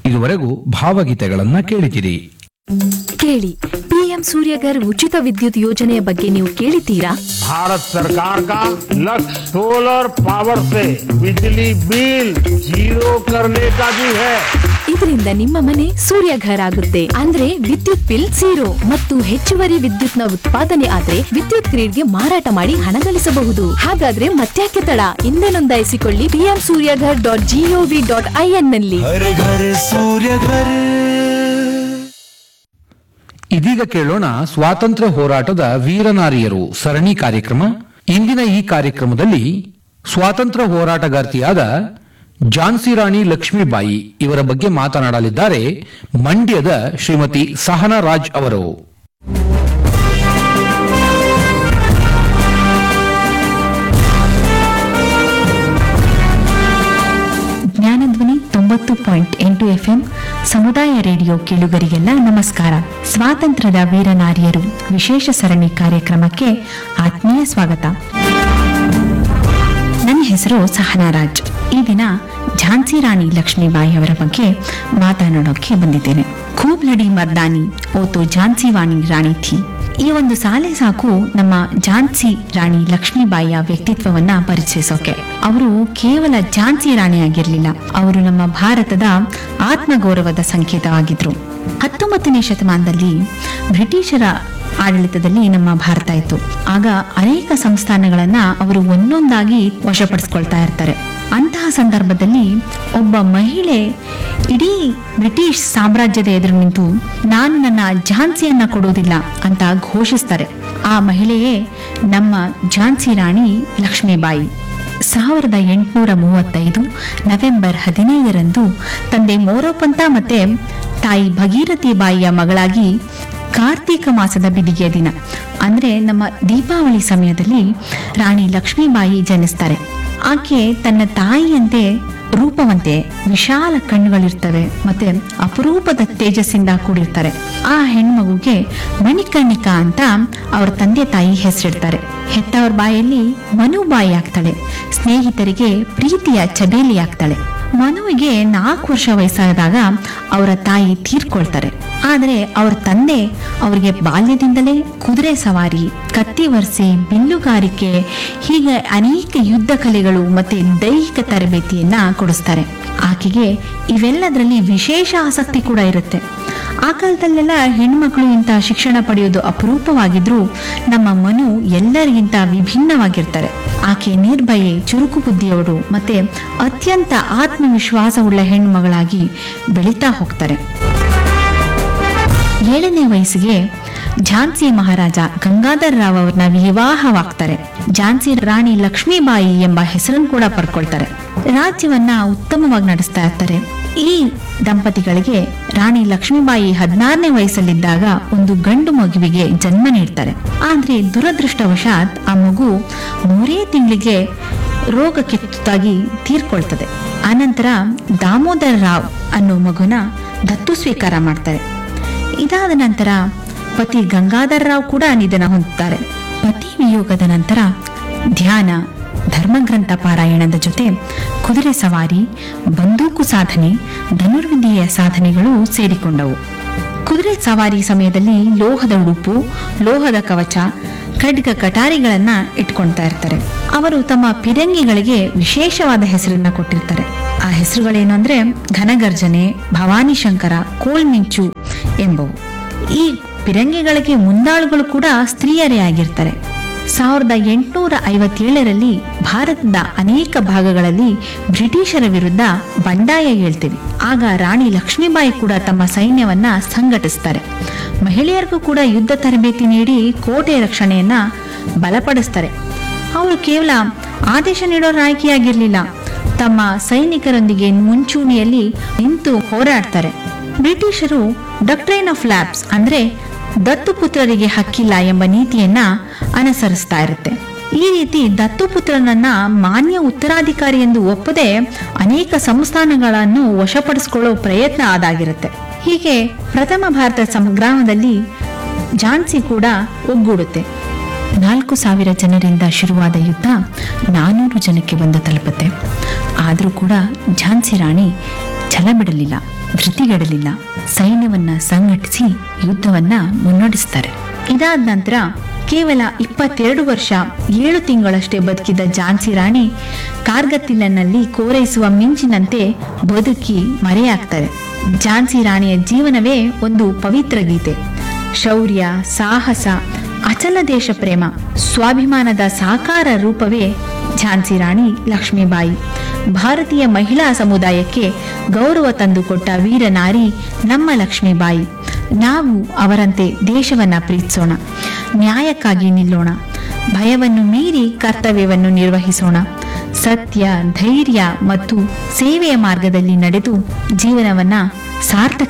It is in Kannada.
ಇದುವರೆಗೂ ಭಾವಗೀತೆಗಳನ್ನ ಕೇಳಿದಿರಿ ಕೇಳಿ ಪಿಎಂ ಸೂರ್ಯಗರ್ ಉಚಿತ ವಿದ್ಯುತ್ ಯೋಜನೆಯ ಬಗ್ಗೆ ನೀವು ಕೇಳಿದ್ದೀರಾ भारत सरकार का लक्ष्य सोलर पावर से बिजली बिल जीरो करने का भी है ಇದರಿಂದ ನಿಮ್ಮ ಮನೆ ಸೂರ್ಯಘರ್ ಆಗುತ್ತೆ ಅಂದ್ರೆ ವಿದ್ಯುತ್ ಬಿಲ್ ಝೀರೋ ಮತ್ತು ಹೆಚ್ಚುವರಿ ವಿದ್ಯುತ್ನ ಉತ್ಪಾದನೆ ಆದ್ರೆ ವಿದ್ಯುತ್ ಗ್ರಿಡ್ಗೆ ಮಾರಾಟ ಮಾಡಿ ಹಣ ಗಳಿಸಬಹುದು ಹಾಗಾದ್ರೆ ಮತ್ತ್ಯಾಕೆ ತಡ ಹಿಂದೆ ನೋಂದಾಯಿಸಿಕೊಳ್ಳಿ PM Suryaghar dot G O V dot I N ನಲ್ಲಿ हर घर सूर्य घर ಇದೀಗ ಕೇಳೋಣ ಸ್ವಾತಂತ್ರ್ಯ ಹೋರಾಟದ ವೀರನಾರಿಯರು ಸರಣಿ ಕಾರ್ಯಕ್ರಮ ಇಂದಿನ ಈ ಕಾರ್ಯಕ್ರಮದಲ್ಲಿ ಸ್ವಾತಂತ್ರ್ಯ ಹೋರಾಟಗಾರ್ತಿಯಾದ ಝಾನ್ಸಿ ರಾಣಿ ಲಕ್ಷ್ಮೀಬಾಯಿ ಇವರ ಬಗ್ಗೆ ಮಾತನಾಡಲಿದ್ದಾರೆ ಮಂಡ್ಯದ ಶ್ರೀಮತಿ ಸಹನಾ ರಾಜ್ ಅವರು ಜ್ಞಾನಧ್ವನಿ ತೊಂಬತ್ತು ಪಾಯಿಂಟ್ ಎಂಟು ಎಫ್ಎಂ ಸಮುದಾಯ ರೇಡಿಯೋ ಕೇಳುಗರಿಗೆಲ್ಲ ನಮಸ್ಕಾರ ಸ್ವಾತಂತ್ರ್ಯದ ವೀರನಾರಿಯರು ವಿಶೇಷ ಸರಣಿ ಕಾರ್ಯಕ್ರಮಕ್ಕೆ ಆತ್ಮೀಯ ಸ್ವಾಗತ ನನ್ನ ಹೆಸರು ಸಹನಾರಾಜ್ ಈ ದಿನ ಝಾನ್ಸಿ ರಾಣಿ ಲಕ್ಷ್ಮೀಬಾಯಿ ಅವರ ಬಗ್ಗೆ ಮಾತನಾಡೋಕೆ ಬಂದಿದ್ದೇನೆ ಖೂಬ್ ಲಡಿ ಮರ್ದಾನಿ ಓತು ಝಾನ್ಸಿ ವಾಣಿ ರಾಣಿ ಥಿ ಈ ಒಂದು ಸಾಲೆ ಸಾಕು ನಮ್ಮ ಝಾನ್ಸಿ ರಾಣಿ ಲಕ್ಷ್ಮೀಬಾಯಿಯ ವ್ಯಕ್ತಿತ್ವವನ್ನ ಪರಿಚಯಿಸೋಕೆ ಅವರು ಕೇವಲ ಝಾನ್ಸಿ ರಾಣಿ ಆಗಿರಲಿಲ್ಲ ಅವರು ನಮ್ಮ ಭಾರತದ ಆತ್ಮಗೌರವದ ಸಂಕೇತವಾಗಿದ್ರು ಹತ್ತೊಂಬತ್ತನೇ ಶತಮಾನದಲ್ಲಿ ಬ್ರಿಟಿಷರ ಆಡಳಿತದಲ್ಲಿ ನಮ್ಮ ಭಾರತ ಇತ್ತು ಆಗ ಅನೇಕ ಸಂಸ್ಥಾನಗಳನ್ನ ಅವರು ಒಂದೊಂದಾಗಿ ವಶಪಡಿಸ್ಕೊಳ್ತಾ ಇರ್ತಾರೆ ಅಂತಹ ಸಂದರ್ಭದಲ್ಲಿ ಒಬ್ಬ ಮಹಿಳೆ ಇಡೀ ಬ್ರಿಟಿಷ್ ಸಾಮ್ರಾಜ್ಯದ ಎದುರು ನಿಂತು ನಾನು ನನ್ನ ಝಾನ್ಸಿಯನ್ನ ಕೊಡೋದಿಲ್ಲ ಅಂತ ಘೋಷಿಸ್ತಾರೆ ಆ ಮಹಿಳೆಯೇ ನಮ್ಮ ಝಾನ್ಸಿ ರಾಣಿ ಲಕ್ಷ್ಮೀಬಾಯಿ ಸಾವಿರದ ಎಂಟುನೂರ ಮೂವತ್ತೈದು ನವೆಂಬರ್ ಹದಿನೈದರಂದು ತಂದೆ ಮೋರೋಪಂತ ಮತ್ತೆ ತಾಯಿ ಭಗೀರಥಿ ಬಾಯಿಯ ಮಗಳಾಗಿ ಕಾರ್ತೀಕ ಮಾಸದ ಬಿದಿಗೆಯ ದಿನ ಅಂದ್ರೆ ನಮ್ಮ ದೀಪಾವಳಿ ಸಮಯದಲ್ಲಿ ರಾಣಿ ಲಕ್ಷ್ಮೀಬಾಯಿ ಜನಿಸ್ತಾರೆ ಆಕೆ ತನ್ನ ತಾಯಿಯಂತೆ ರೂಪವಂತೆ ವಿಶಾಲ ಕಣ್ಣುಗಳಿರ್ತವೆ ಮತ್ತೆ ಅಪರೂಪದ ತೇಜಸ್ಸಿಂದ ಕೂಡಿರ್ತಾರೆ ಆ ಹೆಣ್ಮಗುಗೆ ಮಣಿಕರ್ಣಿಕಾ ಅಂತ ಅವ್ರ ತಂದೆ ತಾಯಿ ಹೆಸರಿಡ್ತಾರೆ ಹೆತ್ತವರ ಬಾಯಲ್ಲಿ ಮನು ಬಾಯಿ ಆಗ್ತಾಳೆ ಸ್ನೇಹಿತರಿಗೆ ಪ್ರೀತಿಯ ಚಬೇಲಿ ಆಗ್ತಾಳೆ ಮನುವಿಗೆ ನಾಲ್ಕು ವರ್ಷ ವಯಸ್ಸಾದಾಗ ಅವರ ತಾಯಿ ತೀರ್ಕೊಳ್ತಾರೆ ಆದರೆ ಅವ್ರ ತಂದೆ ಅವರಿಗೆ ಬಾಲ್ಯದಿಂದಲೇ ಕುದುರೆ ಸವಾರಿ ಕತ್ತಿ ವರ್ಸೆ ಬಿಲ್ಲುಗಾರಿಕೆ ಹೀಗೆ ಅನೇಕ ಯುದ್ಧ ಕಲೆಗಳು ಮತ್ತೆ ದೈಹಿಕ ತರಬೇತಿಯನ್ನ ಕೊಡಿಸ್ತಾರೆ ಆಕೆಗೆ ಇವೆಲ್ಲದರಲ್ಲಿ ವಿಶೇಷ ಆಸಕ್ತಿ ಕೂಡ ಇರುತ್ತೆ ಆ ಕಾಲದಲ್ಲೆಲ್ಲ ಹೆಣ್ಮಕ್ಳು ಇಂಥ ಶಿಕ್ಷಣ ಪಡೆಯೋದು ಅಪರೂಪವಾಗಿದ್ರೂ ನಮ್ಮ ಮನು ಎಲ್ಲರಿಗಿಂತ ವಿಭಿನ್ನವಾಗಿರ್ತಾರೆ ಆಕೆ ನಿರ್ಭಯೆ ಚುರುಕು ಬುದ್ಧಿಯವಳು ಮತ್ತೆ ಅತ್ಯಂತ ಆತ್ಮವಿಶ್ವಾಸವುಳ್ಳ ಹೆಣ್ಮಗಳಾಗಿ ಬೆಳೀತಾ ಹೋಗ್ತಾರೆ ಏಳನೇ ವಯಸ್ಸಿಗೆ ಝಾನ್ಸಿ ಮಹಾರಾಜ ಗಂಗಾಧರ್ ರಾವ್ ಅವ್ರನ್ನ ವಿವಾಹವಾಗ್ತಾರೆ ಝಾನ್ಸಿ ರಾಣಿ ಲಕ್ಷ್ಮೀಬಾಯಿ ಎಂಬ ಹೆಸರನ್ನು ಕೂಡ ಪಡ್ಕೊಳ್ತಾರೆ ರಾಜ್ಯವನ್ನ ಉತ್ತಮವಾಗಿ ನಡೆಸ್ತಾ ಇರ್ತಾರೆ ಈ ದಂಪತಿಗಳಿಗೆ ರಾಣಿ ಲಕ್ಷ್ಮೀಬಾಯಿ ಹದಿನಾರನೇ ವಯಸ್ಸಲ್ಲಿದ್ದಾಗ ಒಂದು ಗಂಡು ಮಗುವಿಗೆ ಜನ್ಮ ನೀಡ್ತಾರೆ ಆದ್ರೆ ದುರದೃಷ್ಟವಶಾತ್ ಆ ಮಗು ಮೂರೇ ತಿಂಗಳಿಗೆ ರೋಗಕ್ಕೆ ತುತ್ತಾಗಿ ತೀರ್ಕೊಳ್ತದೆ ಆನಂತರ ದಾಮೋದರ ರಾವ್ ಅನ್ನೋ ಮಗುನ ದತ್ತು ಸ್ವೀಕಾರ ಮಾಡ್ತಾರೆ ಇದಾದ ನಂತರ ಪತಿ ಗಂಗಾಧರ ರಾವ್ ಕೂಡ ನಿಧನ ಹೊಂದುತ್ತಾರೆ ಪತಿ ವಿಯೋಗದ ನಂತರ ಧ್ಯಾನ ಧರ್ಮಗ್ರಂಥ ಪಾರಾಯಣದ ಜೊತೆ ಕುದುರೆ ಸವಾರಿ ಬಂದೂಕು ಸಾಧನೆ ಧನುರ್ವಿದ್ಯೆಯ ಸಾಧನೆಗಳು ಸೇರಿಕೊಂಡವು ಕುದುರೆ ಸವಾರಿ ಸಮಯದಲ್ಲಿ ಲೋಹದ ಉಡುಪು ಲೋಹದ ಕವಚ ಖಡ್ಗ ಕಟಾರಿಗಳನ್ನ ಇಟ್ಕೊಳ್ತಾ ಇರ್ತಾರೆ ಅವರು ತಮ್ಮ ಪಿರಂಗಿಗಳಿಗೆ ವಿಶೇಷವಾದ ಹೆಸರನ್ನ ಕೊಟ್ಟಿರ್ತಾರೆ ಆ ಹೆಸರುಗಳೇನು ಅಂದ್ರೆ ಘನಗರ್ಜನೆ ಭವಾನಿ ಶಂಕರ ಕೋಲ್ಮಿಂಚು ಎಂಬವು ಈ ಪಿರಂಗಿಗಳಿಗೆ ಮುಂದಾಳುಗಳು ಕೂಡ ಸ್ತ್ರೀಯರೇ ಆಗಿರ್ತಾರೆ ಸಾವಿರದ ಎಂಟುನೂರ ಐವತ್ತೇಳರಲ್ಲಿ ಭಾರತದ ಅನೇಕ ಭಾಗಗಳಲ್ಲಿ ಬ್ರಿಟಿಷರ ವಿರುದ್ಧ ಬಂಡಾಯ ಹೇಳ್ತೀವಿ ಆಗ ರಾಣಿ ಲಕ್ಷ್ಮೀಬಾಯಿ ಕೂಡ ತಮ್ಮ ಸೈನ್ಯವನ್ನ ಸಂಘಟಿಸ್ತಾರೆ ಮಹಿಳೆಯರಿಗೂ ಕೂಡ ಯುದ್ಧ ತರಬೇತಿ ನೀಡಿ ಕೋಟೆ ರಕ್ಷಣೆಯನ್ನ ಬಲಪಡಿಸ್ತಾರೆ ಅವರು ಕೇವಲ ಆದೇಶ ನೀಡೋ ನಾಯಕಿಯಾಗಿರ್ಲಿಲ್ಲ ತಮ್ಮ ಸೈನಿಕರೊಂದಿಗೆ ಮುಂಚೂಣಿಯಲ್ಲಿ ನಿಂತು ಹೋರಾಡ್ತಾರೆ ಬ್ರಿಟಿಷರು ಡಕ್ಟ್ರೈನ್ ಆಫ್ ಲ್ಯಾಬ್ಸ್ ಅಂದ್ರೆ ದತ್ತುಪುತ್ರರಿಗೆ ಹಕ್ಕಿಲ್ಲ ಎಂಬ ನೀತಿಯನ್ನ ಅನುಸರಿಸ್ತಾ ಇರುತ್ತೆ ಈ ರೀತಿ ದತ್ತುಪುತ್ರನನ್ನ ಮಾನ್ಯ ಉತ್ತರಾಧಿಕಾರಿ ಎಂದು ಒಪ್ಪದೆ ಅನೇಕ ಸಂಸ್ಥಾನಗಳನ್ನು ವಶಪಡಿಸಿಕೊಳ್ಳೋ ಪ್ರಯತ್ನ ಆದಾಗಿರುತ್ತೆ ಹೀಗೆ ಪ್ರಥಮ ಭಾರತ ಸಂಗ್ರಾಮದಲ್ಲಿ ಝಾನ್ಸಿ ಕೂಡ ಒಗ್ಗೂಡುತ್ತೆ ನಾಲ್ಕು ಸಾವಿರ ಜನರಿಂದ ಶುರುವಾದ ಯುದ್ಧ ನಾನೂರು ಜನಕ್ಕೆ ಬಂದು ತಲುಪುತ್ತೆ ಆದರೂ ಕೂಡ ಝಾನ್ಸಿ ರಾಣಿ ಛಲ ಬಿಡಲಿಲ್ಲ ಧೃತಿಗೆಡಲಿಲ್ಲ ಸೈನ್ಯವನ್ನ ಸಂಘಟಿಸಿ ಯುದ್ಧವನ್ನ ಮುನ್ನಡೆಸ್ತಾರೆ ಇದಾದ ನಂತರ ಕೇವಲ ಇಪ್ಪತ್ತೆರಡು ವರ್ಷ ಏಳು ತಿಂಗಳಷ್ಟೇ ಬದುಕಿದ ಝಾನ್ಸಿ ರಾಣಿ ಕಾರ್ಗತ್ತಿಲಿನಲ್ಲಿ ಕೋರೈಸುವ ಮಿಂಚಿನಂತೆ ಬದುಕಿ ಮರೆಯಾಗ್ತಾರೆ ಝಾನ್ಸಿ ರಾಣಿಯ ಜೀವನವೇ ಒಂದು ಪವಿತ್ರ ಗೀತೆ ಶೌರ್ಯ ಸಾಹಸ ಅಚಲ ದೇಶ ಪ್ರೇಮ ಸ್ವಾಭಿಮಾನದ ಸಾಕಾರ ರೂಪವೇ ಝಾನ್ಸಿ ರಾಣಿ ಲಕ್ಷ್ಮೀಬಾಯಿ ಭಾರತೀಯ ಮಹಿಳಾ ಸಮುದಾಯಕ್ಕೆ ಗೌರವ ತಂದುಕೊಟ್ಟ ವೀರನಾರಿ ನಮ್ಮ ಲಕ್ಷ್ಮೀಬಾಯಿ ನಾವು ಅವರಂತೆ ದೇಶವನ್ನ ಪ್ರೀತಿಸೋಣ ನ್ಯಾಯಕ್ಕಾಗಿ ನಿಲ್ಲೋಣ ಭಯವನ್ನು ಮೀರಿ ಕರ್ತವ್ಯವನ್ನು ನಿರ್ವಹಿಸೋಣ ಸತ್ಯ ಧೈರ್ಯ ಮತ್ತು ಸೇವೆಯ ಮಾರ್ಗದಲ್ಲಿ ನಡೆದು ಜೀವನವನ್ನ ಸಾರ್ಥಕ